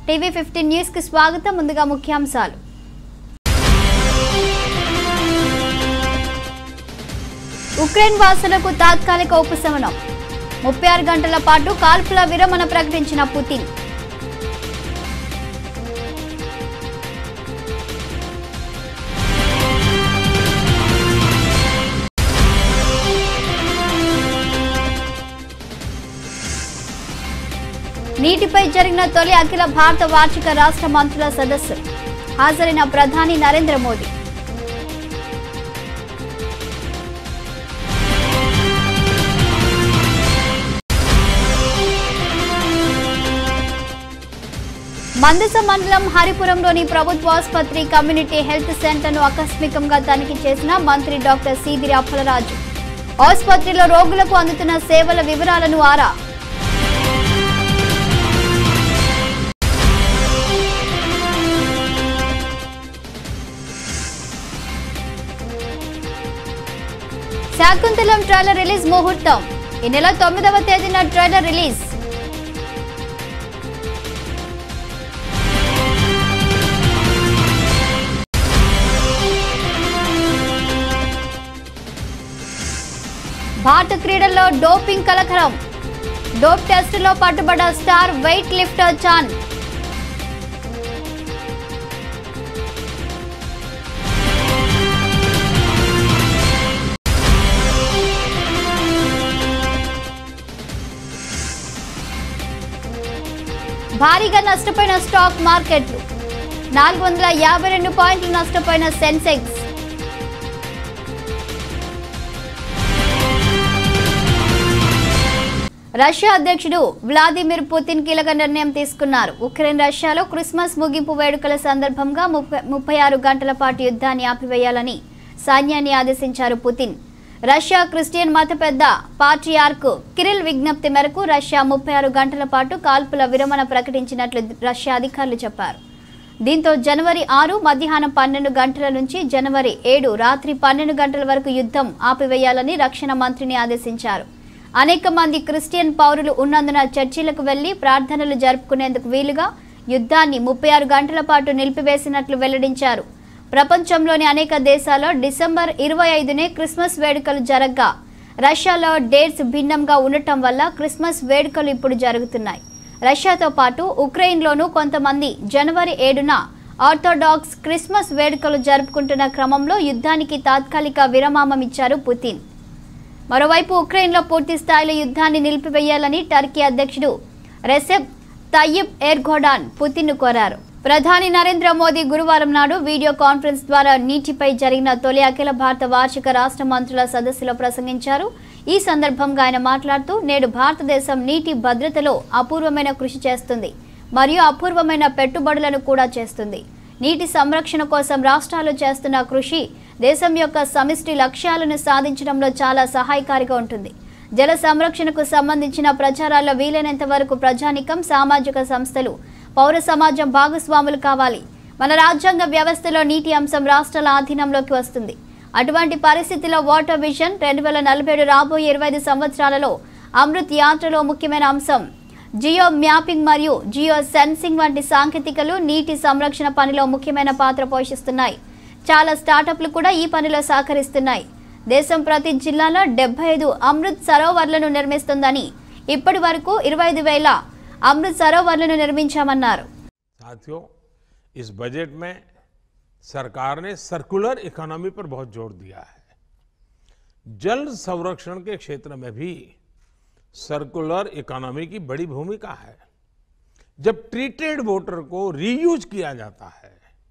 TV fifteen news కి స్వాగతం ముందుగా ముఖ్యాంశాలు ఉక్రెయిన్ వాసులకు తాత్కాలిక ఉపశమనం ముప్పై ఆరు గంటల పాటు కాల్పుల విరమణ ప్రకటించిన పుతిన్ నీటిపై జరిగిన తొలి అఖిల భారత వార్షిక రాష్ట్ర మంత్రుల సదస్సు హాజరైన ప్రధాని నరేంద్ర మోదీ మందస మండలం హరిపురంలోని ప్రభుత్వ ఆసుపత్రి కమ్యూనిటీ హెల్త్ సెంటర్ను ఆకస్మికంగా తనిఖీ చేసిన మంత్రి డాక్టర్ సీదిరి అప్పలరాజు ఆసుపత్రిలో రోగులకు అందుతున్న సేవల వివరాలను ఆరా శాకుంతలం ట్రైలర్ రిలీజ్ ముహూర్తం ఈ నెల తొమ్మిదవ తేదీన ట్రైలర్ రిలీజ్ భారత క్రీడల్లో డోపింగ్ కలకలం డోప్ టెస్టులో పట్టుబడ్డ స్టార్ వెయిట్ లిఫ్టర్ చాన్ భారీగా నష్టపోయిన స్టాక్ మార్కెట్లు నాలుగు వందల యాభై రెండు పాయింట్లు నష్టపోయిన సెన్సెక్స్ రష్యా అధ్యక్షుడు వ్లాదిమిర్ పుతిన్ కీలక నిర్ణయం తీసుకున్నారు ఉక్రెయిన్ రష్యాలో క్రిస్మస్ ముగింపు వేడుకల సందర్భంగా ముప్పై ముప్పై ఆరు గంటల పాటు యుద్ధాన్ని ఆపివేయాలని సైన్యాన్ని ఆదేశించారు పుతిన్ రష్యా క్రిస్టియన్ మత పెద్ద పాట్రియార్క్ కిరిల్ విజ్ఞప్తి మేరకు రష్యా ముప్పై ఆరు గంటల పాటు కాల్పుల విరమణ ప్రకటించినట్లు రష్యా అధికారులు చెప్పారు దీంతో జనవరి ఆరు మధ్యాహ్నం పన్నెండు గంటల నుంచి జనవరి ఏడు రాత్రి పన్నెండు గంటల వరకు యుద్ధం ఆపివేయాలని రక్షణ మంత్రిని ఆదేశించారు అనేక మంది క్రిస్టియన్ పౌరులు ఉన్నందున చర్చిలకు వెళ్లి ప్రార్థనలు జరుపుకునేందుకు వీలుగా యుద్ధాన్ని ముప్పై ఆరు గంటల పాటు నిలిపివేసినట్లు వెల్లడించారు ప్రపంచంలోని అనేక దేశాల్లో డిసెంబర్ ఇరవై ఐదునే క్రిస్మస్ వేడుకలు జరగ్గా రష్యాలో డేట్స్ భిన్నంగా ఉండటం వల్ల క్రిస్మస్ వేడుకలు ఇప్పుడు జరుగుతున్నాయి రష్యాతో పాటు ఉక్రెయిన్లోనూ కొంతమంది జనవరి ఏడున ఆర్థోడాక్స్ క్రిస్మస్ వేడుకలు జరుపుకుంటున్న క్రమంలో యుద్ధానికి తాత్కాలిక విరామం ఇచ్చారు పుతిన్ మరోవైపు ఉక్రెయిన్లో పూర్తి స్థాయిలో యుద్ధాన్ని నిలిపివేయాలని టర్కీ అధ్యక్షుడు రెసెప్ తయ్యిబ్ ఎర్గోడాన్ పుతిన్ను కోరారు ప్రధాని నరేంద్ర మోదీ గురువారం నాడు వీడియో కాన్ఫరెన్స్ ద్వారా నీటిపై జరిగిన తొలి అఖిల భారత వార్షిక రాష్ట్ర మంత్రుల సదస్సులో ప్రసంగించారు ఈ సందర్భంగా ఆయన మాట్లాడుతూ నేడు భారతదేశం నీటి భద్రతలో అపూర్వమైన కృషి చేస్తుంది మరియు అపూర్వమైన పెట్టుబడులను కూడా చేస్తుంది నీటి సంరక్షణ కోసం రాష్ట్రాలు చేస్తున్న కృషి దేశం యొక్క సమిష్టి లక్ష్యాలను సాధించడంలో చాలా సహాయకారిగా ఉంటుంది జల సంరక్షణకు సంబంధించిన ప్రచారాల్లో వీలైనంత వరకు ప్రజానికం సామాజిక సంస్థలు పౌర సమాజం భాగస్వాములు కావాలి మన రాజ్యాంగ వ్యవస్థలో నీటి అంశం రాష్ట్రాల ఆధీనంలోకి వస్తుంది అటువంటి పరిస్థితిలో వాటర్ విజన్ రెండు వేల నలభై ఏడు రాబోయే ఇరవై ఐదు సంవత్సరాలలో అమృత్ యాత్రలో ముఖ్యమైన అంశం జియో మ్యాపింగ్ మరియు జియో సెన్సింగ్ వంటి సాంకేతికలు నీటి సంరక్షణ పనిలో ముఖ్యమైన పాత్ర పోషిస్తున్నాయి చాలా స్టార్టప్లు కూడా ఈ పనిలో సహకరిస్తున్నాయి దేశం ప్రతి జిల్లాలో డెబ్బై ఐదు అమృత్ సరోవర్లను నిర్మిస్తుందని ఇప్పటి వరకు ఇరవై ఐదు వేల అమృత్ సరోవర్లను నిర్మించామన్నారు साथियों इस बजट में सरकार ने सर्कुलर इकोनॉमी पर बहुत जोर दिया है जल संरक्षण के क्षेत्र में भी सर्कुलर इकोनॉमी की बड़ी भूमिका है जब ट्रीटेड वाटर को रीयूज किया जाता है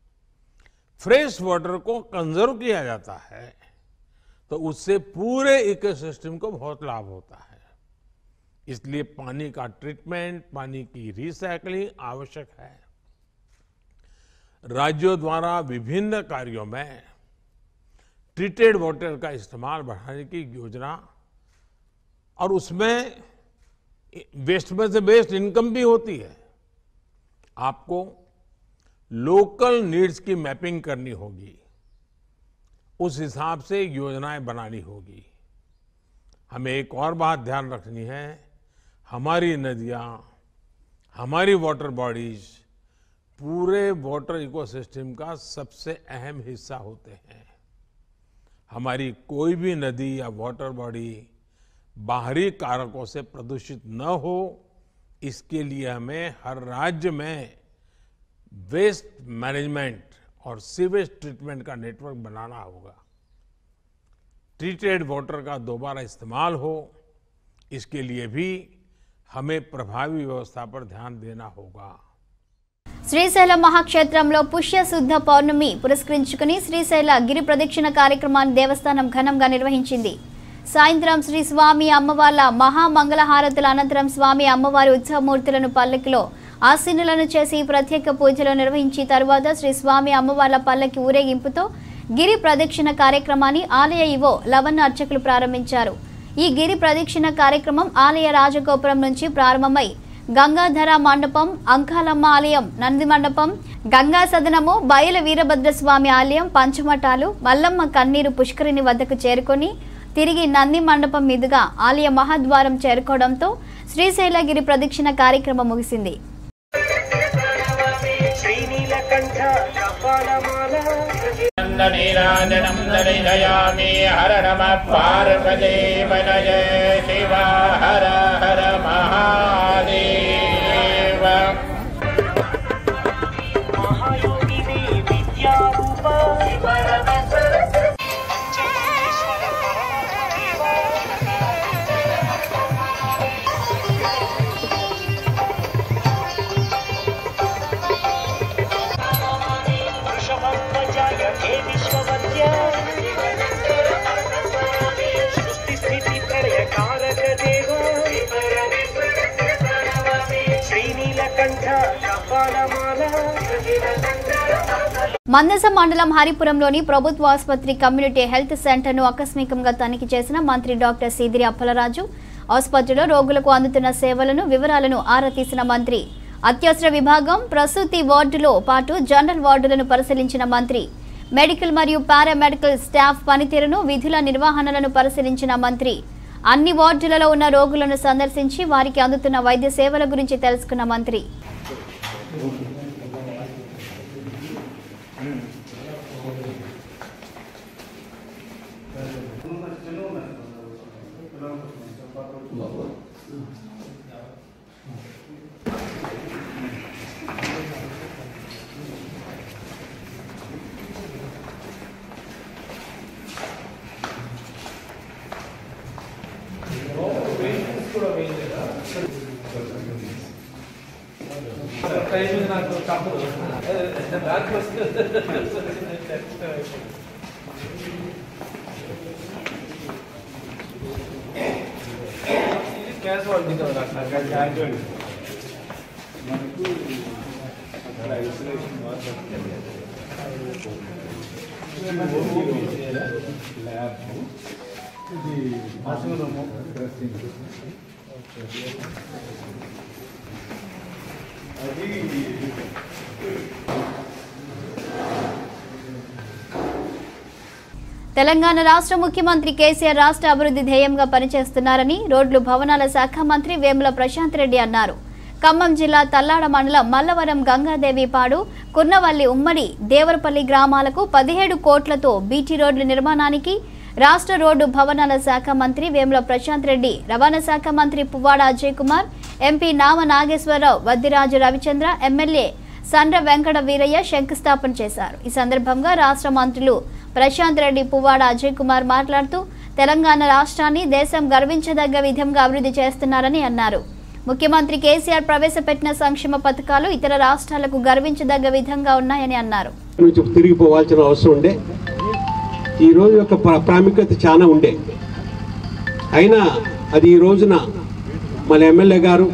फ्रेश वाटर को कंजर्व किया जाता है तो उससे पूरे इकोसिस्टम को बहुत लाभ होता है इसलिए पानी का ट्रीटमेंट पानी की रिसाइकलिंग आवश्यक है राज्यों द्वारा विभिन्न कार्यों में ट्रीटेड वाटर का इस्तेमाल बढ़ाने की योजना और उसमें वेस्ट में से बेस्ट इनकम भी होती है आपको लोकल नीड्स की मैपिंग करनी होगी उस हिसाब से योजनाएं बनानी होगी हमें एक और बात ध्यान रखनी है हमारी नदियां हमारी वाटर बॉडीज पूरे वाटर इकोसिस्टम का सबसे अहम हिस्सा होते हैं हमारी कोई भी नदी या वाटर बॉडी बाहरी कारकों से प्रदूषित न हो इसके लिए हमें हर राज्य में वेस्ट मैनेजमेंट और सीवेज ट्रीटमेंट का नेटवर्क बनाना होगा ट्रीटेड वाटर का दोबारा इस्तेमाल हो इसके लिए भी हमें प्रभावी व्यवस्था पर ध्यान देना होगा శ్రీశైలం మహాక్షేత్రంలో పుష్య శుద్ధ పౌర్ణమి పురస్కరించుకుని శ్రీశైల గిరి ప్రదక్షిణ కార్యక్రమాన్ని దేవస్థానం ఘనంగా నిర్వహించింది సాయంత్రం శ్రీ స్వామి అమ్మవార్ల మహామంగళహారతుల అనంతరం స్వామి అమ్మవారి ఉత్సవమూర్తులను పల్లకిలో ఆసీనులను చేసి ప్రత్యేక పూజలు నిర్వహించి తరువాత శ్రీ స్వామి అమ్మవార్ల పల్లకి ఊరేగింపుతో గిరి ప్రదక్షిణ కార్యక్రమాన్ని ఆలయ ఇవో లవణ అర్చకులు ప్రారంభించారు ఈ గిరి ప్రదక్షిణ కార్యక్రమం ఆలయ రాజగోపురం నుంచి ప్రారంభమై గంగాధర మండపం అంకాలమ్మ ఆలయం నంది మండపం గంగా సదనము బయల వీరభద్రస్వామి ఆలయం పంచమఠాలు మల్లమ్మ కన్నీరు పుష్కరిణి వద్దకు చేరుకొని తిరిగి నంది మండపం మీదుగా ఆలయ మహాద్వారం చేరుకోవడంతో శ్రీశైలగిరి ప్రదక్షిణ కార్యక్రమం ముగిసింది శ్రీనీలకంఠ కపాలమాల नीराजनं दर्शयामि हर नमः पार्वदेवनय शिव हर हर महादेव మహాయోగిని విద్యారూప పరమేశ్వర పంచమేశ్వర పరమశివ వృషభధ్వజాయ హే విశ్వవద్య సృష్టి స్థితి ప్రళయ కారక దేవ శ్రీనీలకంఠ కపాలమాల మందస మండలం హరిపురంలోని ప్రభుత్వ ఆసుపత్రి కమ్యూనిటీ హెల్త్ సెంటర్ను ఆకస్మికంగా తనిఖీ చేసిన మంత్రి డాక్టర్ సీదిరి అప్పలరాజు ఆసుపత్రిలో రోగులకు అందుతున్న సేవలను వివరాలను ఆరా తీసిన మంత్రి అత్యవసర విభాగం ప్రసూతి వార్డులో పాటు జనరల్ వార్డులను పరిశీలించిన మంత్రి మెడికల్ మరియు పారామెడికల్ స్టాఫ్ పనితీరును విధుల నిర్వహణలను పరిశీలించిన మంత్రి అన్ని వార్డులలో ఉన్న రోగులను సందర్శించి వారికి అందుతున్న వైద్య సేవల గురించి తెలుసుకున్న మంత్రి తెలంగాణ రాష్ట్ర ముఖ్యమంత్రి కేసీఆర్ రాష్ట్ర అభివృద్ధి ధ్యేయంగా పనిచేస్తున్నారని రోడ్లు భవనాల శాఖ మంత్రి వేముల ప్రశాంత్ రెడ్డి అన్నారు ఖమ్మం జిల్లా తల్లాడ మండలం మల్లవరం గంగాదేవి పాడు కుర్నవల్లి ఉమ్మడి దేవరపల్లి గ్రామాలకు పదిహేడు కోట్లతో బీటీ రోడ్ల నిర్మాణానికి రాష్ట్ర రోడ్డు భవనాల శాఖ మంత్రి వేముల ప్రశాంత్ రెడ్డి రవాణా శాఖ మంత్రి పువ్వాడ అజయ్ కుమార్ ఎంపీ నామ నాగేశ్వరరావు వద్దిరాజు రవిచంద్ర ఎమ్మెల్యే సండ్ర వెంకట వీరయ్య శంకుస్థాపన చేశారు ఈ సందర్భంగా రాష్ట్ర మంత్రులు ప్రశాంత్ రెడ్డి పువ్వాడ అజయ్ కుమార్ మాట్లాడుతూ తెలంగాణ రాష్ట్రాన్ని దేశం గర్వించదగ్గ విధంగా అభివృద్ధి చేస్తున్నారని అన్నారు ముఖ్యమంత్రి కేసీఆర్ ప్రవేశపెట్టిన సంక్షేమ పథకాలు ఇతర రాష్ట్రాలకు గర్వించదగ్గ విధంగా ఉన్నాయని అన్నారు నుంచి తిరిగిపోవాల్సిన అవసరం ఉండే ఈ రోజు యొక్క ప్ర- ప్రాముఖ్యత చాలా ఉండే అయినా అది ఈ రోజున మన ఎమ్మెల్యే గారు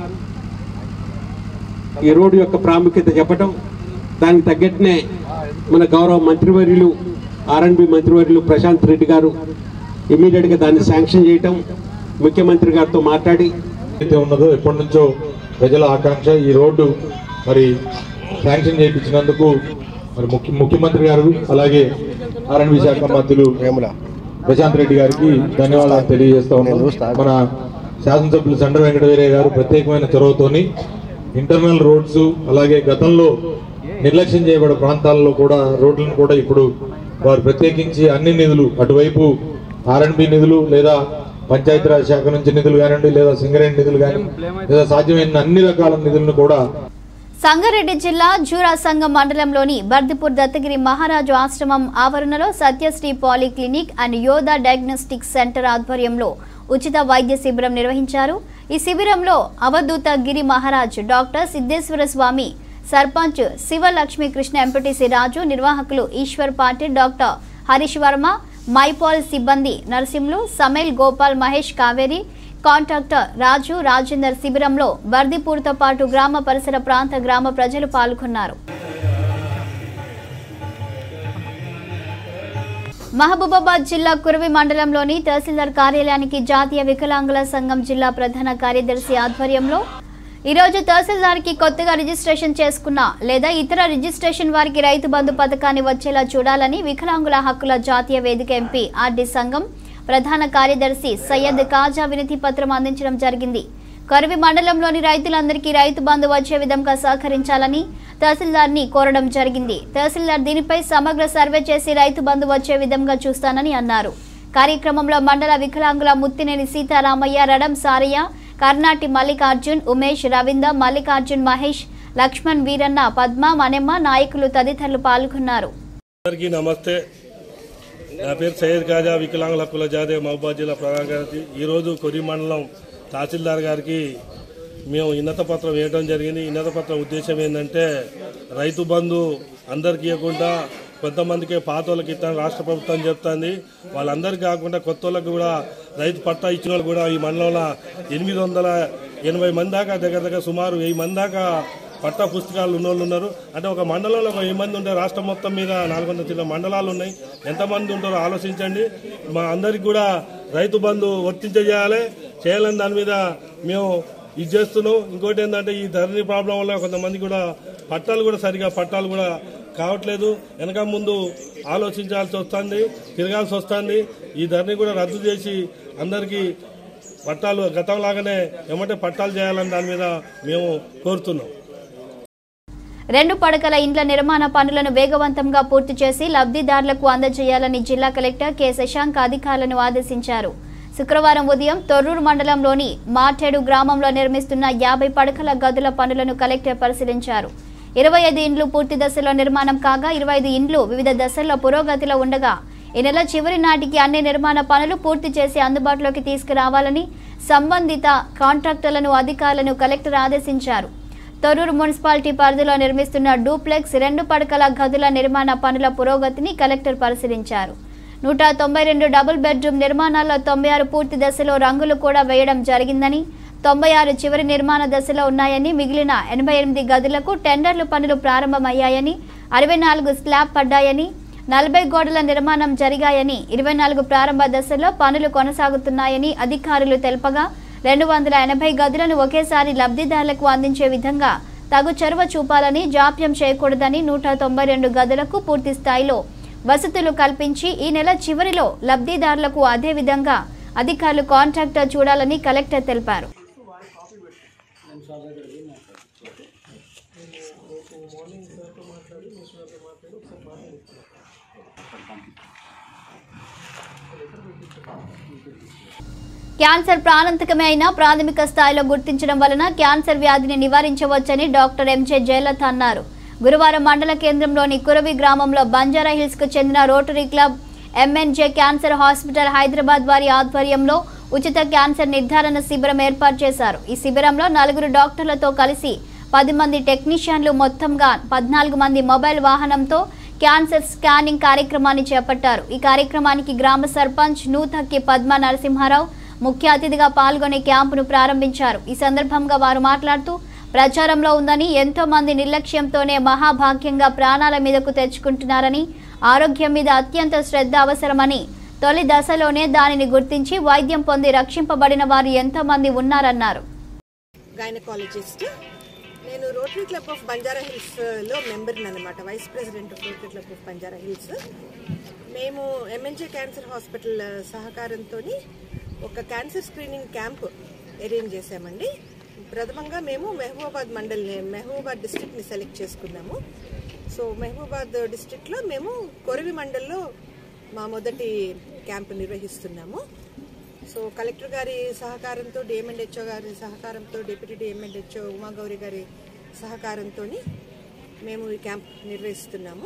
ఈ రోడ్డు యొక్క ప్రాముఖ్యత చెప్పటం దానికి తగ్గట్టునే మన గౌరవ మంత్రివర్యులు ఆర్ఎన్బి మంత్రివర్యులు ప్రశాంత్ రెడ్డి గారు ఇమీడియట్గా దాన్ని శాంక్షన్ చేయటం ముఖ్యమంత్రి గారితో మాట్లాడి అయితే ఉన్నదో ఎప్పటి నుంచో ప్రజల ఆకాంక్ష ఈ రోడ్డు మరి శాంక్షన్ చేయించినందుకు మరి ముఖ్య ముఖ్యమంత్రి గారు అలాగే ఆర్ఎండ్బి శాఖ మంత్రులు ప్రశాంత్ రెడ్డి గారికి ధన్యవాదాలు తెలియజేస్తా ఉన్నాం మన శాసనసభ్యులు సండ్ర వెంకటవీరయ్య గారు ప్రత్యేకమైన చొరవతోని ఇంటర్నల్ రోడ్స్ అలాగే గతంలో నిర్లక్ష్యం చేయబడే ప్రాంతాల్లో కూడా రోడ్లను కూడా ఇప్పుడు వారు ప్రత్యేకించి అన్ని నిధులు అటువైపు ఆర్ఎండ్బి నిధులు లేదా పంచాయతీరాజ్ శాఖ నుంచి నిధులు కానివ్వండి లేదా సింగరేణి నిధులు కానివ్వండి లేదా సాధ్యమైన అన్ని రకాల నిధులను కూడా సంగారెడ్డి జిల్లా జూరా సంఘం మండలంలోని బర్దిపూర్ దత్తగిరి మహారాజు ఆశ్రమం ఆవరణలో Satyasri polyclinic and Yodha diagnostic centre ఆధ్వర్యంలో ఉచిత వైద్య శిబిరం నిర్వహించారు ఈ శిబిరంలో అవధూత గిరి మహారాజ్ డాక్టర్ సిద్ధేశ్వర స్వామి సర్పంచ్ శివలక్ష్మి కృష్ణ ఎంపీటీసీ రాజు నిర్వాహకులు ఈశ్వర్ పాటిల్ డాక్టర్ హరీష్ వర్మ మైపాల్ సిబ్బంది నరసింహులు సమేల్ గోపాల్ మహేష్ కావేరి కాంట్రాక్టర్ రాజు రాజేందర్ శిబిరంలో బర్దిపూర్తో పాటు గ్రామ పరిసర ప్రాంత గ్రామ ప్రజలు పాల్గొన్నారు మహబూబాబాద్ జిల్లా కురవి మండలంలోని తహసీల్దార్ కార్యాలయానికి జాతీయ వికలాంగుల సంఘం జిల్లా ప్రధాన కార్యదర్శి ఆధ్వర్యంలో ఈరోజు తహసీల్దార్కి కొత్తగా రిజిస్ట్రేషన్ చేసుకున్న లేదా ఇతర రిజిస్ట్రేషన్ వారికి రైతు బంధు పథకాన్ని వచ్చేలా చూడాలని వికలాంగుల హక్కుల జాతీయ వేదిక ఎంపీ ఆర్డి సంఘం ప్రధాన కార్యదర్శి సయ్యద్ కాజా వినతి పత్రం అందించడం జరిగింది కరువి మండలంలోని రైతులందరికీ రైతు బంధు వచ్చే విధంగా సహకరించాలని తహసీల్దార్ని కోరడం జరిగింది తహసీల్దార్ దీనిపై సమగ్ర సర్వే చేసి రైతు బంధు వచ్చే విధంగా చూస్తానని అన్నారు కార్యక్రమంలో మండల వికలాంగుల ముత్తినేని సీతారామయ్య రడం సారయ్య కర్ణాటి మల్లికార్జున్ ఉమేష్ రవీంద్ర మల్లికార్జున్ మహేష్ లక్ష్మణ్ వీరన్న పద్మ మనెమ్మ నాయకులు తదితరులు పాల్గొన్నారు అందరికీ నమస్తే నా పేరు సయ్యద్ ఖాజా వికలాంగుల హక్కుల జాతీయ మహబూబాద్ జిల్లా ప్రధాన కార్యదర్శి ఈరోజు కొరి మండలం తహసీల్దార్ గారికి మేము ఉన్నత పత్రం వేయడం జరిగింది ఉన్నత పత్రం ఉద్దేశం ఏంటంటే రైతు బంధు అందరికీ ఇవ్వకుండా కొంతమందికి పాత వాళ్ళకి ఇస్తాను రాష్ట్ర ప్రభుత్వం చెప్తుంది వాళ్ళందరికీ కాకుండా కొత్త వాళ్ళకి కూడా రైతు పట్టా ఇచ్చిన వాళ్ళు కూడా ఈ మండలంలో ఎనిమిది వందల ఎనభై మంది దాకా దగ్గర దగ్గర సుమారు వెయ్యి మంది దాకా పట్టా పుస్తకాలు ఉన్న వాళ్ళు ఉన్నారు అంటే ఒక మండలంలో ఒక వెయ్యి మంది ఉంటారు రాష్ట్రం మొత్తం మీద నాలుగు వందల చిన్న మండలాలు ఉన్నాయి ఎంతమంది ఉంటారో ఆలోచించండి మా అందరికి కూడా రైతు బంధు వర్తించజేయాలి చేయాలని దాని మీద మేము ఇది చేస్తున్నాం ఇంకోటి ఏంటంటే ఈ ధరణి ప్రాబ్లం వల్ల కొంతమంది కూడా పట్టాలు కూడా సరిగా పట్టాలు కూడా కావట్లేదు వెనక ముందు ఆలోచించాల్సి వస్తుంది తిరగాల్సి వస్తుంది ఈ ధరణి కూడా రద్దు చేసి అందరికీ పట్టాలు గతంలాగానే ఏమంటే పట్టాలు చేయాలని దాని మీద మేము కోరుతున్నాం రెండు పడకల ఇండ్ల నిర్మాణ పనులను వేగవంతంగా పూర్తి చేసి లబ్ధిదారులకు అందజేయాలని జిల్లా కలెక్టర్ కె శశాంక్ అధికారులను ఆదేశించారు శుక్రవారం ఉదయం తొర్రూరు మండలంలోని మాటేడు గ్రామంలో నిర్మిస్తున్న యాభై పడకల గదుల పనులను కలెక్టర్ పరిశీలించారు ఇరవై ఐదు ఇండ్లు పూర్తి దశలో నిర్మాణం కాగా ఇరవై ఐదు ఇండ్లు వివిధ దశల్లో పురోగతిలో ఉండగా ఈ నెల చివరి నాటికి అన్ని నిర్మాణ పనులు పూర్తి చేసి అందుబాటులోకి తీసుకురావాలని సంబంధిత కాంట్రాక్టర్లను అధికారులను కలెక్టర్ ఆదేశించారు తొర్రూరు మున్సిపాలిటీ పరిధిలో నిర్మిస్తున్న డూప్లెక్స్ రెండు పడకల గదుల నిర్మాణ పనుల పురోగతిని కలెక్టర్ పరిశీలించారు నూట తొంభై రెండు డబుల్ బెడ్రూమ్ నిర్మాణాల్లో తొంభై ఆరు పూర్తి దశలో రంగులు కూడా వేయడం జరిగిందని తొంభై ఆరు చివరి నిర్మాణ దశలో ఉన్నాయని మిగిలిన ఎనభై ఎనిమిది గదులకు టెండర్లు పనులు ప్రారంభమయ్యాయని అరవై నాలుగు స్లాబ్ పడ్డాయని నలభై గోడల నిర్మాణం జరిగాయని ఇరవై నాలుగు ప్రారంభ దశలో పనులు కొనసాగుతున్నాయని అధికారులు తెలుపగా రెండు వందల ఎనభై గదులను ఒకేసారి లబ్ధిదారులకు అందించే విధంగా తగు చొరవ చూపాలని జాప్యం చేయకూడదని నూట తొంభై రెండు గదులకు పూర్తి స్థాయిలో వసతులు కల్పించి ఈ నెల చివరిలో లబ్ధిదారులకు అదే విధంగా అధికారులు కాంట్రాక్టర్ చూడాలని కలెక్టర్ తెలిపారు క్యాన్సర్ ప్రాణాంతకమే అయినా ప్రాథమిక స్థాయిలో గుర్తించడం వలన క్యాన్సర్ వ్యాధిని నివారించవచ్చని డాక్టర్ ఎంజే జయలత అన్నారు గురువారం మండల కేంద్రంలోని కురవి గ్రామంలో బంజారా హిల్స్ కు చెందిన Rotary club MNJ cancer hospital Hyderabad వారి ఆధ్వర్యంలో ఉచిత క్యాన్సర్ నిర్ధారణ శిబిరం ఏర్పాటు చేశారు ఈ శిబిరంలో నలుగురు డాక్టర్లతో కలిసి పది మంది టెక్నీషియన్లు మొత్తంగా పద్నాలుగు మంది మొబైల్ వాహనంతో క్యాన్సర్ స్కానింగ్ కార్యక్రమాన్ని చేపట్టారు ఈ కార్యక్రమానికి గ్రామ సర్పంచ్ నూతక్కి పద్మ నరసింహారావు ముఖ్య అతిథిగా పాల్గొని క్యాంపును ప్రారంభించారు ఈ సందర్భంగా వారు మాట్లాడుతూ ప్రచారంలో ఉందని ఎంతో మంది నిర్లక్ష్యంతోనే మహాభాగ్యంగా ప్రాణాల మీదకు తెచ్చుకుంటున్నారని ఆరోగ్యం మీద అత్యంత శ్రద్ధ అవసరమని తొలి దశలోనే దానిని గుర్తించి వైద్యం పొంది రక్షింపబడిన వారు ఎంతో మంది ఉన్నారన్నారు గైనకాలజిస్ట్ నేను Rotary club of Banjara hills లో మెంబర్ని అనమాట vice president of Rotary club of Banjara hills మేము ఎంఎన్జే క్యాన్సర్ హాస్పిటల్ సహకారంతో ఒక క్యాన్సర్ స్క్రీనింగ్ క్యాంప్ అరేంజ్ చేశామండి ప్రథమంగా మేము మెహబూబాబాద్ మండల్ మెహబూబాబాద్ డిస్ట్రిక్ట్ని సెలెక్ట్ చేసుకున్నాము సో మహబూబాద్ డిస్ట్రిక్ట్లో మేము కొరివి మండల్లో మా మొదటి క్యాంపు నిర్వహిస్తున్నాము సో కలెక్టర్ గారి సహకారంతో డిఎంఎండ్హెచ్ఓ గారి సహకారంతో డిప్యూటీ డిఎంఎండ్హెచ్ఓ ఉమాగౌరి గారి సహకారంతో మేము ఈ క్యాంప్ నిర్వహిస్తున్నాము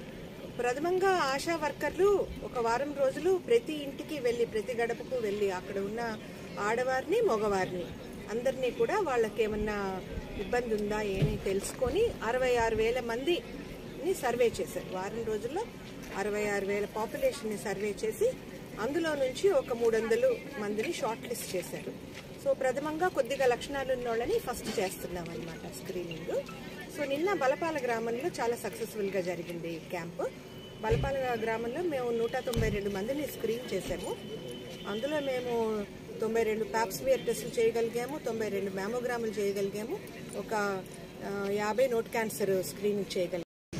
ప్రథమంగా ఆశా వర్కర్లు ఒక వారం రోజులు ప్రతి ఇంటికి వెళ్ళి ప్రతి గడపకు వెళ్ళి అక్కడ ఉన్న ఆడవారిని మగవారిని అందరినీ కూడా వాళ్ళకి ఏమన్నా ఇబ్బంది ఉందా ఏమి తెలుసుకొని అరవై ఆరు వేల మందిని సర్వే చేశారు వారం రోజుల్లో అరవై ఆరు వేల పాపులేషన్ని సర్వే చేసి అందులో నుంచి ఒక మూడు వందలు మందిని షార్ట్ లిస్ట్ చేశారు సో ప్రథమంగా కొద్దిగా లక్షణాలు ఉన్న వాళ్ళని ఫస్ట్ చేస్తున్నాం అనమాట స్క్రీనింగ్ సో నిన్న బలపాల గ్రామంలో చాలా సక్సెస్ఫుల్గా జరిగింది ఈ క్యాంపు బలపాల గ్రామంలో మేము నూట తొంభై రెండు మందిని స్క్రీన్ చేసాము అందులో మేము తొంభై రెండు ప్యాప్స్మియర్ టెస్టులు చేయగలిగాము తొంభై రెండు మ్యామోగ్రాములు చేయగలిగాము ఒక ఆ, యాభై నోట్ క్యాన్సర్ స్క్రీనింగ్ చేయగలిగాము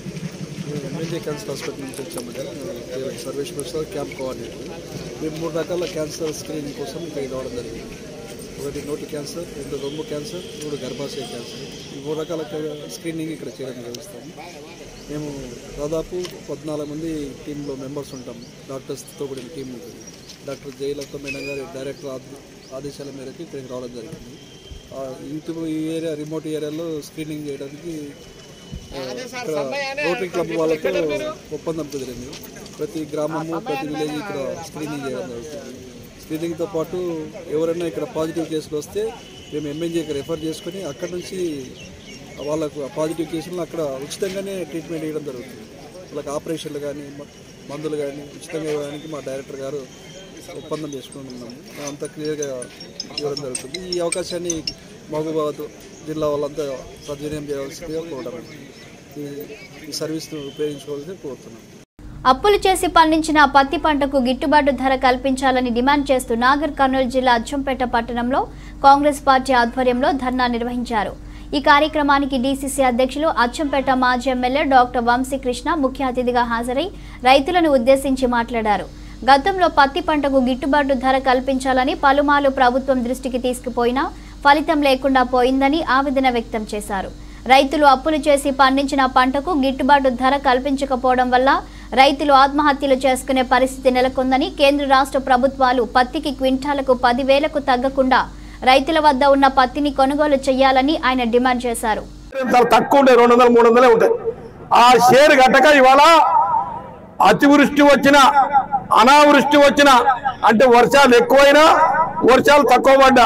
ఎమ్మెల్యే క్యాన్సర్ హాస్పిటల్ నుంచి వచ్చాము కదా నేను సర్వేష్ ప్రసాద్ క్యాంప్ కోఆర్డినేటర్ మేము మూడు రకాల క్యాన్సర్ స్క్రీనింగ్ కోసం ఇక్కడ రావడం జరిగింది ఒకటి నోటి క్యాన్సర్ రెండు రొమ్ము క్యాన్సర్ మూడు గర్భాశయ క్యాన్సర్ ఈ మూడు రకాల స్క్రీనింగ్ ఇక్కడ చేయడం జరుగుతాము మేము దాదాపు పద్నాలుగు మంది టీంలో మెంబర్స్ ఉంటాం డాక్టర్స్తో కూడిన టీం ఉంటుంది డాక్టర్ జయలలిత మేడం గారి డైరెక్టర్ ఆద- ఆదేశాల మేరకు ఇక్కడికి రావడం జరిగింది ఆ, ఇంటి ఈ ఏరియా రిమోట్ ఏరియాలో స్క్రీనింగ్ చేయడానికి ఆ, ఇక్కడ రోటరీ క్లబ్ వాళ్ళతో ఒప్పందం కుదిరింది ప్రతి గ్రామము ప్రతి విలేజ్ ఇక్కడ స్క్రీనింగ్ చేయడం జరుగుతుంది స్క్రీనింగ్తో పాటు ఎవరైనా ఇక్కడ పాజిటివ్ కేసులు వస్తే మేము ఎంఎన్జీకి రెఫర్ చేసుకొని అక్కడ నుంచి వాళ్ళకు ఆ పాజిటివ్ కేసులను అక్కడ ఉచితంగానే ట్రీట్మెంట్ ఇవ్వడం జరుగుతుంది వాళ్ళకి ఆపరేషన్లు కానీ మ- మందులు కానీ ఉచితంగా ఇవ్వడానికి మా డైరెక్టర్ గారు ఒప్పందం చేసుకుని ఉన్నాము అంతా క్లియర్గా ఇవ్వడం జరుగుతుంది ఈ అవకాశాన్ని మహబూబాబాద్ జిల్లా వాళ్ళంతా సద్వినియోగం చేయవలసిందిగా కోరడం ఈ ఈ సర్వీస్ను ఉపయోగించుకోవాలని కోరుతున్నాను అప్పులు చేసి పండించిన పత్తి పంటకు గిట్టుబాటు ధర కల్పించాలని డిమాండ్ చేస్తూ నాగర్ కర్నూలు జిల్లా అచ్చంపేట పట్టణంలో కాంగ్రెస్ పార్టీ ఆధ్వర్యంలో ధర్నా నిర్వహించారు ఈ కార్యక్రమానికి డీసీసీ అధ్యక్షులు అచ్చంపేట మాజీ ఎమ్మెల్యే డాక్టర్ వంశీకృష్ణ ముఖ్య అతిథిగా హాజరై రైతులను ఉద్దేశించి మాట్లాడారు గతంలో పత్తి పంటకు గిట్టుబాటు ధర కల్పించాలని పలుమార్లు ప్రభుత్వం దృష్టికి తీసుకుపోయినా ఫలితం లేకుండా పోయిందని ఆవేదన వ్యక్తం చేశారు రైతులు అప్పులు చేసి పండించిన పంటకు గిట్టుబాటు ధర కల్పించకపోవడం వల్ల రైతులు ఆత్మహత్యలు చేసుకునే పరిస్థితి నెలకొందని కేంద్ర రాష్ట్ర ప్రభుత్వాలు పత్తికి క్వింటాలకు పదివేలకు తగ్గకుండా రైతుల వద్ద ఉన్న పత్తిని కొనుగోలు చేయాలని ఆయన డిమాండ్ చేశారు చాలా తక్కువ ఉంటాయి రెండు వందలు మూడు వందలే ఉంటాయి ఆ షేర్ కట్టక ఇవాళ అతివృష్టి వచ్చిన అనావృష్టి వచ్చిన అంటే వర్షాలు ఎక్కువైనా వర్షాలు తక్కువ పడ్డా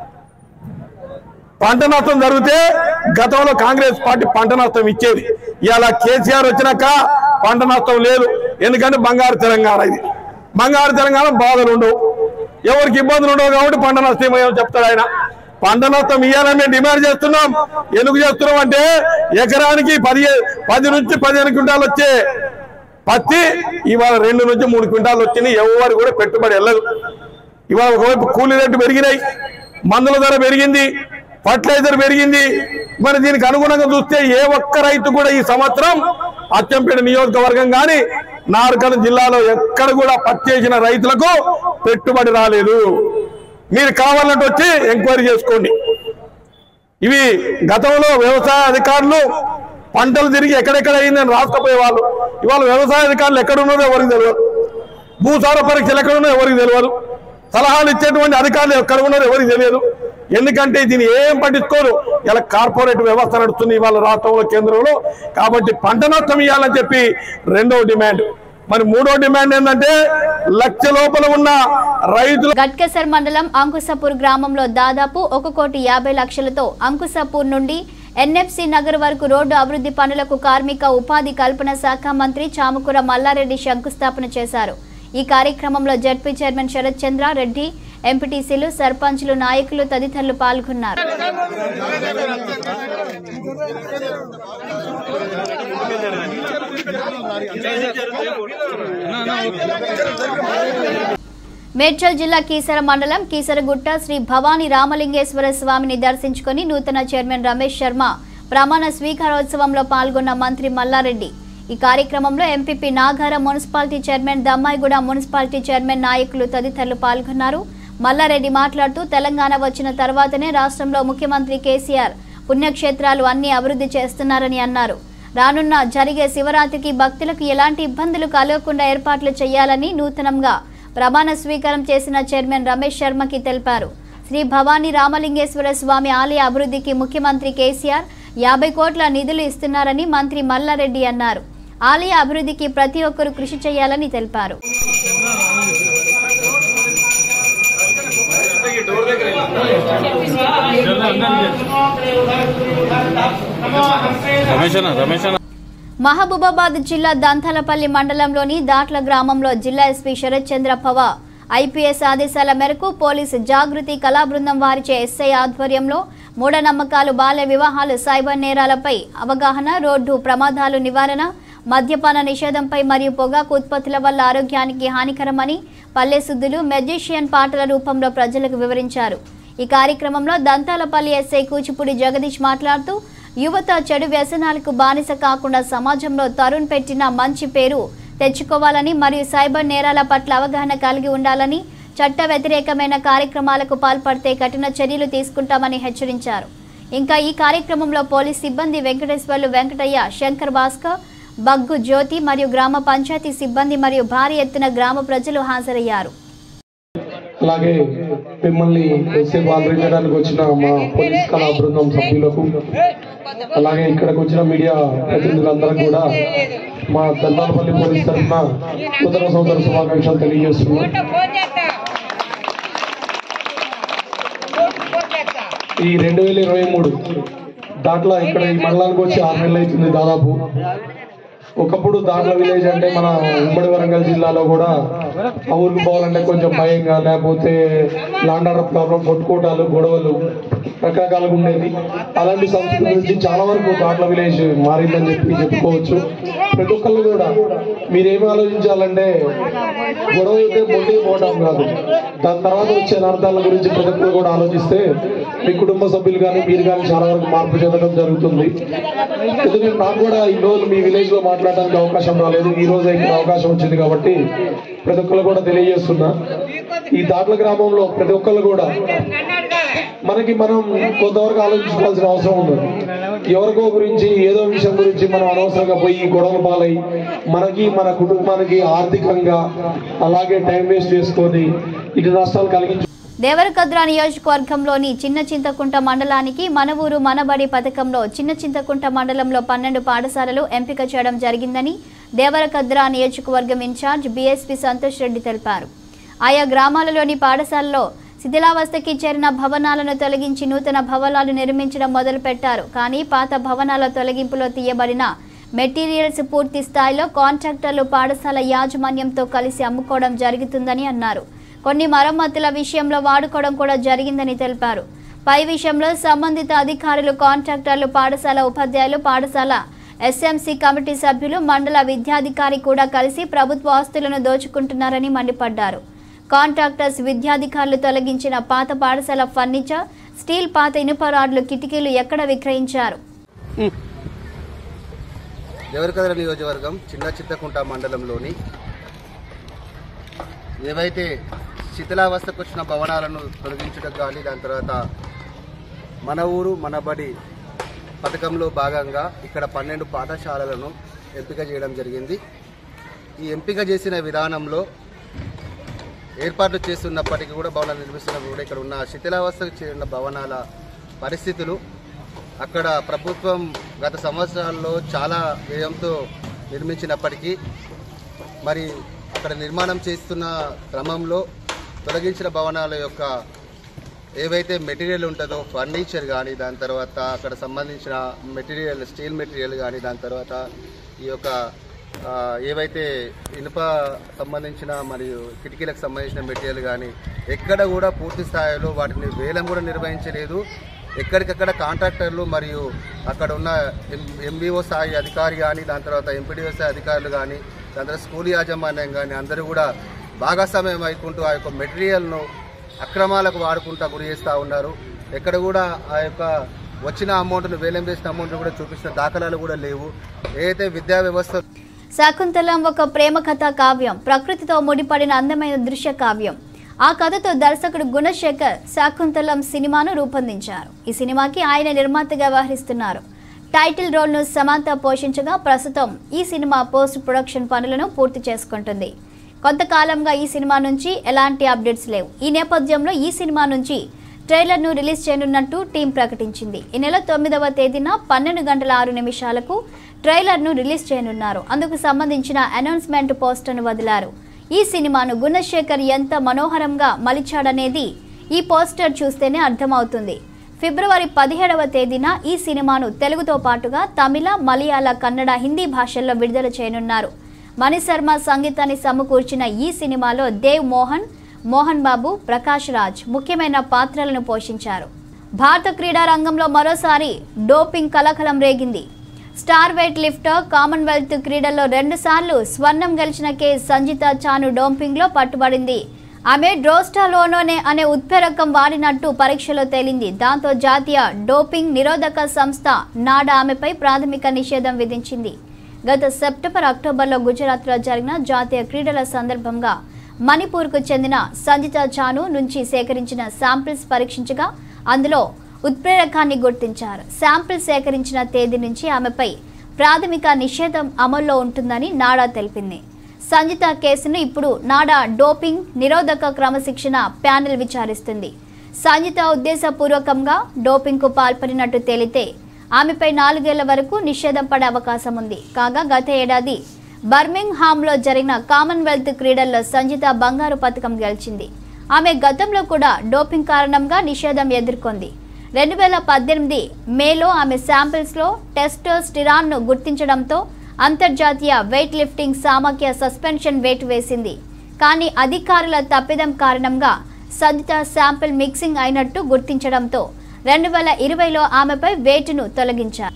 పంట నష్టం జరిగితే గతంలో కాంగ్రెస్ పార్టీ పంట నష్టం ఇచ్చేది ఇవాళ కేసీఆర్ వచ్చినాక పంట నష్టం లేదు ఎందుకంటే బంగారు తెలంగాణ ఇది బంగారు తెలంగాణ బాధలు ఉండవు ఎవరికి ఇబ్బందులు ఉండవు కాబట్టి పంట నష్టం ఏమో చెప్తాడు ఆయన పంట నష్టం ఇవ్వాలని మేము డిమాండ్ చేస్తున్నాం ఎందుకు చేస్తున్నాం అంటే ఎకరానికి పది పది నుంచి పదిహేను క్వింటాలు వచ్చే పత్తి ఇవాళ రెండు నుంచి మూడు క్వింటాలు వచ్చినాయి ఎవరు కూడా పెట్టుబడి వెళ్ళదు ఇవాళ ఒకవైపు కూలీ రేటు పెరిగినాయి మందుల ధర పెరిగింది ఫర్టిలైజర్ పెరిగింది మరి దీనికి అనుగుణంగా చూస్తే ఏ ఒక్క రైతు కూడా ఈ సంవత్సరం అచ్చంపేట నియోజకవర్గం కానీ నార్కల్ జిల్లాలో ఎక్కడ కూడా పత్తి చేసిన రైతులకు పెట్టుబడి రాలేదు మీరు కావాలంటే వచ్చి ఎంక్వైరీ చేసుకోండి ఇవి గతంలో వ్యవసాయ అధికారులు పంటలు తిరిగి ఎక్కడెక్కడ అయిందని రాసుకపోయేవాళ్ళు ఇవాళ వ్యవసాయ అధికారులు ఎక్కడ ఉన్నదో ఎవరికి తెలియదు భూసార పరీక్షలు ఎక్కడ ఉన్నదో ఎవరికి తెలియదు సలహాలు ఇచ్చేటువంటి అధికారులు ఎక్కడ ఉన్నారో ఎవరికి తెలియదు ఎందుకంటే దీన్ని ఏం పట్టించుకోరు ఇలా కార్పొరేట్ వ్యవస్థ నడుస్తుంది ఇవాళ రాష్ట్రంలో కేంద్రంలో కాబట్టి పంట నష్టం ఇవ్వాలని చెప్పి రెండో డిమాండ్ మరి మూడో డిమాండ్ ఏంటంటే లక్ష లోపల ఉన్న రైతులు గట్కేసర్ మండలం అంకుసపూర్ గ్రామంలో దాదాపు ఒక కోటి యాభై లక్షలతో అంకుసపూర్ నుండి ఎన్ఎఫ్సి నగర్ వరకు రోడ్డు అభివృద్ధి పనులకు కార్మిక ఉపాధి కల్పన శాఖ మంత్రి చామకూర మల్లారెడ్డి శంకుస్థాపన చేశారు ఈ కార్యక్రమంలో జడ్పీ చైర్మన్ శరత్ చంద్ర రెడ్డి ఎంపీటీసీలు సర్పంచ్లు నాయకులు తదితరులు పాల్గొన్నారు మేడ్చల్ జిల్లా కీసర మండలం కీసరగుట్ట శ్రీ భవానీ రామలింగేశ్వర స్వామిని దర్శించుకొని నూతన చైర్మన్ రమేష్ శర్మ ప్రమాణ స్వీకారోత్సవంలో పాల్గొన్న మంత్రి మల్లారెడ్డి ఈ కార్యక్రమంలో MPP Nagara municipality chairman Dammaiguda municipality chairman నాయకులు తదితరులు పాల్గొన్నారు మల్లారెడ్డి మాట్లాడుతూ తెలంగాణ వచ్చిన తర్వాతనే రాష్ట్రంలో ముఖ్యమంత్రి కేసీఆర్ పుణ్యక్షేత్రాలు అన్ని అభివృద్ధి చేస్తున్నారని అన్నారు రానున్న జరిగే శివరాత్రికి భక్తులకు ఎలాంటి ఇబ్బందులు కలగకుండా ఏర్పాట్లు చేయాలని నూతనంగా ప్రమాణ స్వీకారం చేసిన చైర్మన్ రమేష్ శర్మకి తెలిపారు శ్రీ భవానీ రామలింగేశ్వర స్వామి ఆలయ అభివృద్ధికి ముఖ్యమంత్రి కేసీఆర్ యాభై కోట్ల నిధులు ఇస్తున్నారని మంత్రి మల్లారెడ్డి అన్నారు ఆలయ అభివృద్ధికి ప్రతి ఒక్కరూ కృషి చేయాలని తెలిపారు మహబూబాబాద్ జిల్లా దంతలపల్లి మండలంలోని దాట్ల గ్రామంలో జిల్లా ఎస్పీ శరత్ చంద్ర పవార్ ఐపీఎస్ ఆదేశాల మేరకు పోలీసు జాగృతి కళా బృందం వారిచే ఎస్ఐ ఆధ్వర్యంలో మూఢనమ్మకాలు బాల్య వివాహాలు సైబర్ నేరాలపై అవగాహన రోడ్డు ప్రమాదాలు నివారణ మద్యపాన నిషేధంపై మరియు పొగాకు ఉత్పత్తుల వల్ల ఆరోగ్యానికి హానికరమని పల్లె శుద్ధులు మెజిషియన్ పాటల రూపంలో ప్రజలకు వివరించారు ఈ కార్యక్రమంలో దంతాలపల్లి ఎస్ఐ కూచిపూడి జగదీష్ మాట్లాడుతూ యువత చెడు వ్యసనాలకు బానిస కాకుండా సమాజంలో తరుణ్ పెట్టిన మంచి పేరు తెచ్చుకోవాలని మరియు సైబర్ నేరాల పట్ల అవగాహన కలిగి ఉండాలని చట్ట వ్యతిరేకమైన కార్యక్రమాలకు పాల్పడితే కఠిన చర్యలు తీసుకుంటామని హెచ్చరించారు ఇంకా ఈ కార్యక్రమంలో పోలీస్ సిబ్బంది వెంకటేశ్వర్లు వెంకటయ్య శంకర్ భాస్కర్ బగ్గు జ్యోతి మరియు గ్రామ పంచాయతీ సిబ్బంది మరియు భారీ ఎత్తున గ్రామ ప్రజలు హాజరయ్యారు అలాగే మిమ్మల్ని కొద్దిసేపు ఆదరించడానికి వచ్చిన మా పోలీస్ కళా బృందం సభ్యులకు అలాగే ఇక్కడికి వచ్చిన మీడియా ప్రతినిధులందరికీ కూడా మా దంతాలపల్లి పోలీస్ తరఫున నూతన సంవత్సర శుభాకాంక్షలు తెలియజేస్తున్నాం ఈ రెండు వేల ఇరవై మూడు దాంట్లో ఇక్కడ ఈ మండలానికి వచ్చి ఆరు నెలలు అవుతుంది దాదాపు ఒకప్పుడు దాంట్లో విలేజ్ అంటే మన ఉమ్మడి వరంగల్ జిల్లాలో కూడా ఆ ఊరికి పోవాలంటే కొంచెం భయంగా లేకపోతే లాండ్ ఆర్డర్ ప్రాబ్లం కొట్టుకోటాలు గొడవలు రకరకాలుగా ఉండేది అలాంటి సంస్కృతి నుంచి చాలా వరకు దాంట్లో విలేజ్ మారిందని చెప్పి చెప్పుకోవచ్చు ప్రతి ఒక్కళ్ళు కూడా మీరేమి ఆలోచించాలంటే గొడవ అయితే మొండి పోవడం కాదు దాని తర్వాత వచ్చే అర్థాల గురించి ప్రతి ఒక్కరు కూడా ఆలోచిస్తే మీ కుటుంబ సభ్యులు కానీ మీరు కానీ చాలా వరకు మార్పు చెందడం జరుగుతుంది ఎందుకంటే నాకు కూడా ఈ రోజు మీ విలేజ్ లో మాట్లాడడానికి అవకాశం రాలేదు ఈ రోజు ఇక్కడ అవకాశం వచ్చింది కాబట్టి ప్రతి ఒక్కరు కూడా తెలియజేస్తున్నా ఈ దాట్ల గ్రామంలో ప్రతి ఒక్కరు కూడా మనకి మనం కొంతవరకు ఆలోచించుకోవాల్సిన అవసరం ఉంది ఎవరికో గురించి ఏదో విషయం గురించి మనం అనవసరంగా పోయి గొడవల పాలై మనకి మన కుటుంబానికి ఆర్థికంగా అలాగే టైం వేస్ట్ చేసుకొని ఇటు నష్టాలు కలిగించు దేవరకద్ర నియోజకవర్గంలోని చిన్న చింతకుంట మండలానికి మన ఊరు మనబడి పథకంలో చిన్న చింతకుంట మండలంలో పన్నెండు పాఠశాలలు ఎంపిక చేయడం జరిగిందని దేవరకద్ర నియోజకవర్గం ఇన్ఛార్జ్ బీఎస్పీ సంతోష్ రెడ్డి తెలిపారు ఆయా గ్రామాలలోని పాఠశాలలో శిథిలావస్థకి చేరిన భవనాలను తొలగించి నూతన భవనాలు నిర్మించడం మొదలుపెట్టారు కానీ పాత భవనాల తొలగింపులో తీయబడిన మెటీరియల్స్ పూర్తి స్థాయిలో కాంట్రాక్టర్లు పాఠశాల యాజమాన్యంతో కలిసి అమ్ముకోవడం జరుగుతుందని అన్నారు కొన్ని మరమ్మతుల విషయంలో వాడుకోవడం కూడా జరిగిందని తెలిపారు పై విషయంలో సంబంధిత అధికారులు కాంట్రాక్టర్లు పాఠశాల ఉపాధ్యాయులు పాఠశాల ఎస్ఎంసీ కమిటీ సభ్యులు మండల విద్యాధికారి కూడా కలిసి ప్రభుత్వ ఆస్తులను దోచుకుంటున్నారని మండిపడ్డారు కాంట్రాక్టర్స్ విద్యాధికారులు తొలగించిన పాత పాఠశాల ఫర్నిచర్ స్టీల్ పాత ఇనుప రాడ్లు కిటికీలు ఎక్కడ విక్రయించారు దేవరకద్ర నియోజకవర్గం చిన్న చిత్తకుంట మండలంలోని ఏవైతే శిథిలావస్థకు వచ్చిన భవనాలను తొలగించడం కానీ దాని తర్వాత మన ఊరు మన బడి పథకంలో భాగంగా ఇక్కడ పన్నెండు పాఠశాలలను ఎంపిక చేయడం జరిగింది ఈ ఎంపిక చేసిన విధానంలో ఏర్పాట్లు చేస్తున్నప్పటికీ కూడా భవనాలు నిర్మిస్తున్నప్పుడు కూడా ఇక్కడ ఉన్న శిథిలావస్థకు చేరిన భవనాల పరిస్థితులు అక్కడ ప్రభుత్వం గత సంవత్సరాల్లో చాలా వ్యయంతో నిర్మించినప్పటికీ మరి అక్కడ నిర్మాణం చేస్తున్న క్రమంలో తొలగించిన భవనాల యొక్క ఏవైతే మెటీరియల్ ఉంటుందో ఫర్నిచర్ కానీ దాని తర్వాత అక్కడ సంబంధించిన మెటీరియల్ స్టీల్ మెటీరియల్ కానీ దాని తర్వాత ఈ యొక్క ఆ, ఏవైతే ఇనుప సంబంధించిన మరియు కిటికీలకు సంబంధించిన మెటీరియల్ కానీ ఎక్కడ కూడా పూర్తి స్థాయిలో వాటిని వేలం కూడా నిర్వహించలేదు ఎక్కడికక్కడ కాంట్రాక్టర్లు మరియు అక్కడ ఉన్న ఎంబీఓ స్థాయి అధికారి కానీ దాని తర్వాత ఎంపీడీఓ స్థాయి అధికారులు కానీ దాని తర్వాత స్కూల్ యాజమాన్యం కానీ అందరూ కూడా భాగస్వామ్యం అయికుంటూ ఆ యొక్క మెటీరియల్ను అక్రమాలకు వాడుకుంటా గురి చేస్తూ ఉన్నారు ఎక్కడ కూడా ఆ యొక్క వచ్చిన అమౌంట్ను వేలం వేసిన అమౌంట్ కూడా చూపించిన దాఖలాలు కూడా లేవు ఏదైతే విద్యా వ్యవస్థ శాకుంతలం ఒక ప్రేమ కథ కావ్యం ప్రకృతితో ముడిపడిన అందమైన దృశ్య కావ్యం ఆ కథతో దర్శకుడు గుణశేఖర్ శాకుంతలం సినిమాను రూపొందించారు ఈ సినిమాకి ఆయన నిర్మాతగా వ్యవహరిస్తున్నారు టైటిల్ రోల్ను సమాంత పోషించగా ప్రస్తుతం ఈ సినిమా పోస్ట్ ప్రొడక్షన్ పనులను పూర్తి చేసుకుంటుంది కొంతకాలంగా ఈ సినిమా నుంచి ఎలాంటి అప్డేట్స్ లేవు ఈ నేపథ్యంలో ఈ సినిమా నుంచి ట్రైలర్ను రిలీజ్ చేయనున్నట్టు టీం ప్రకటించింది ఈ నెల తొమ్మిదవ తేదీన పన్నెండు గంటల ఆరు నిమిషాలకు ట్రైలర్ను రిలీజ్ చేయనున్నారు అందుకు సంబంధించిన అనౌన్స్మెంట్ పోస్టర్ను వదిలారు ఈ సినిమాను గుణశేఖర్ ఎంత మనోహరంగా మలిచాడనేది ఈ పోస్టర్ చూస్తేనే అర్థమవుతుంది ఫిబ్రవరి పదిహేడవ తేదీన ఈ సినిమాను తెలుగుతో పాటుగా తమిళ మలయాళ కన్నడ హిందీ భాషల్లో విడుదల చేయనున్నారు మణిశర్మ సంగీతాన్ని సమకూర్చిన ఈ సినిమాలో దేవ్ మోహన్ మోహన్ బాబు ప్రకాష్ రాజ్ ముఖ్యమైన పాత్రలను పోషించారు భారత క్రీడా రంగంలో మరోసారి డోపింగ్ కలకలం రేగింది స్టార్ వెయిట్ లిఫ్టర్ కామన్వెల్త్ క్రీడల్లో రెండుసార్లు స్వర్ణం గెలిచిన కే సంజిత చాను డోపింగ్లో పట్టుబడింది ఆమె డ్రోస్టాలోనోనే అనే ఉత్ప్రేరకం వాడినట్టు పరీక్షలో తేలింది దాంతో జాతీయ డోపింగ్ నిరోధక సంస్థ నాడా ఆమెపై ప్రాథమిక నిషేధం విధించింది గత సెప్టెంబర్ అక్టోబర్లో గుజరాత్లో జరిగిన జాతీయ క్రీడల సందర్భంగా మణిపూర్కు చెందిన సంజిత చాను నుంచి సేకరించిన శాంపిల్స్ పరీక్షించగా అందులో ఉత్ప్రేరకాన్ని గుర్తించారు శాంపిల్ సేకరించిన తేదీ నుంచి ఆమెపై ప్రాథమిక నిషేధం అమల్లో ఉంటుందని నాడా తెలిపింది సంజిత కేసును ఇప్పుడు నాడా డోపింగ్ నిరోధక క్రమశిక్షణ ప్యానెల్ విచారిస్తుంది సంజిత ఉద్దేశపూర్వకంగా డోపింగ్కు పాల్పడినట్టు తేలితే ఆమెపై నాలుగేళ్ల వరకు నిషేధం పడే అవకాశం ఉంది కాగా గత ఏడాది బర్మింగ్ హామ్లో జరిగిన కామన్వెల్త్ క్రీడల్లో సంజిత బంగారు పథకం గెలిచింది ఆమె గతంలో కూడా డోపింగ్ కారణంగా నిషేధం ఎదుర్కొంది రెండు వేల పద్దెనిమిది మేలో ఆమె శాంపిల్స్లో టెస్టోస్టిరాన్ను గుర్తించడంతో అంతర్జాతీయ వెయిట్ లిఫ్టింగ్ సామఖ్య సస్పెన్షన్ వేటు వేసింది కానీ అధికారుల తప్పిదం కారణంగా సంజిత శాంపిల్ మిక్సింగ్ అయినట్టు గుర్తించడంతో రెండు వేల ఇరవైలో ఆమెపై వేటును తొలగించారు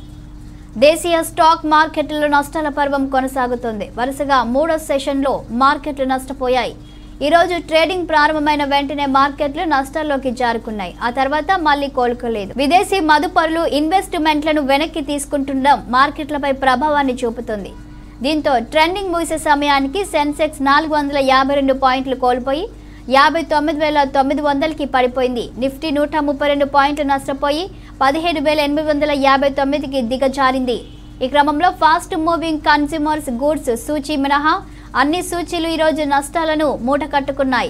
దేశీయ స్టాక్ మార్కెట్లలో నష్టాల పర్వం కొనసాగుతోంది వరుసగా మూడో సెషన్లో మార్కెట్లు నష్టపోయాయి ఈరోజు ట్రేడింగ్ ప్రారంభమైన వెంటనే మార్కెట్లు నష్టాల్లోకి జారుకున్నాయి ఆ తర్వాత మళ్లీ కోలుకోలేదు విదేశీ మదుపరులు ఇన్వెస్ట్మెంట్లను వెనక్కి తీసుకుంటుండడం మార్కెట్లపై ప్రభావాన్ని చూపుతుంది దీంతో ట్రెండింగ్ ముగిసే సమయానికి సెన్సెక్స్ నాలుగు వందల యాభై రెండు పాయింట్లు కోల్పోయి యాభై తొమ్మిది వేల తొమ్మిది వందలకి పడిపోయింది నిఫ్టీ నూట ముప్పై రెండు పాయింట్లు నష్టపోయి పదిహేడు వేల ఎనిమిది వందల యాభై తొమ్మిదికి దిగజారింది ఈ క్రమంలో ఫాస్ట్ మూవింగ్ కన్స్యూమర్స్ గూడ్స్ సూచీ మినహా అన్ని సూచీలు ఈరోజు నష్టాలను మూట కట్టుకున్నాయి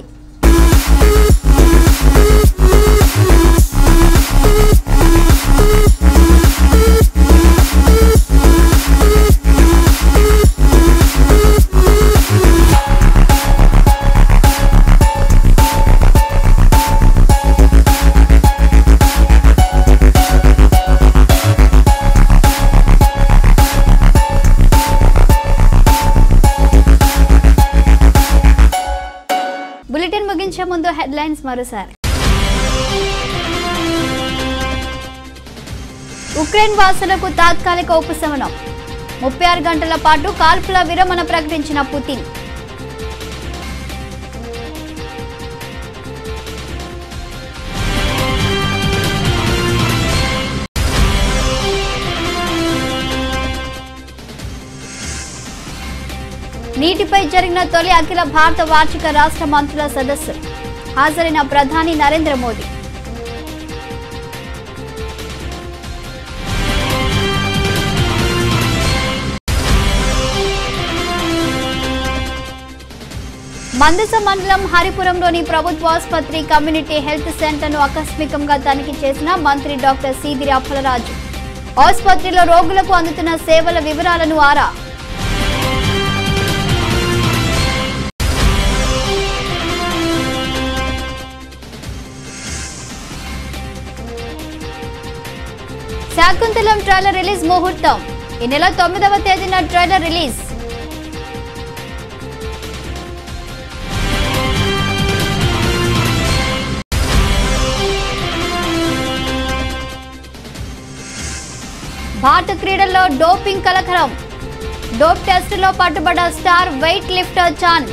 బులెటిన్ ముగించే ముందు హెడ్లైన్స్ మరోసారి ఉక్రెయిన్ వాసులకు తాత్కాలిక ఉపశమనం ముప్పై ఆరు గంటల పాటు కాల్పుల విరమణ ప్రకటించిన పుతిన్ నీటిపై జరిగిన తొలి అఖిల భారత వార్షిక రాష్ట్ర మంత్రుల సదస్సు హాజరైన ప్రధాని నరేంద్ర మోదీ మందస మండలం హరిపురంలోని ప్రభుత్వ ఆసుపత్రి కమ్యూనిటీ హెల్త్ సెంటర్ను ఆకస్మికంగా తనిఖీ చేసిన మంత్రి డాక్టర్ సీదిరి అప్పలరాజు ఆసుపత్రిలో రోగులకు అందుతున్న సేవల వివరాలను ఆరా శాకుంతలం ట్రైలర్ రిలీజ్ ముహూర్తం ఈ నెల తొమ్మిదవ తేదీన ట్రైలర్ రిలీజ్ భారత క్రీడల్లో డోపింగ్ కలకలం డోప్ టెస్టులో పట్టుబడ్డ స్టార్ వెయిట్ లిఫ్టర్ చాన్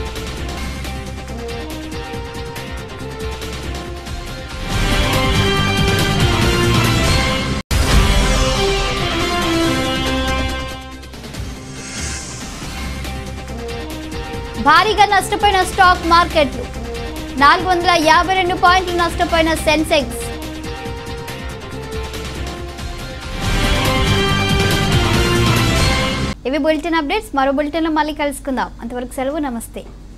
భారీగా నష్టపోయిన స్టాక్ మార్కెట్లు నాలుగు వందల యాభై రెండు పాయింట్లు నష్టపోయిన సెన్సెక్స్ ఇవి బులెటిన్ అప్డేట్స్ మరో బులెటిన్లో మళ్ళీ కలుసుకుందాం అంతవరకు సెలవు నమస్తే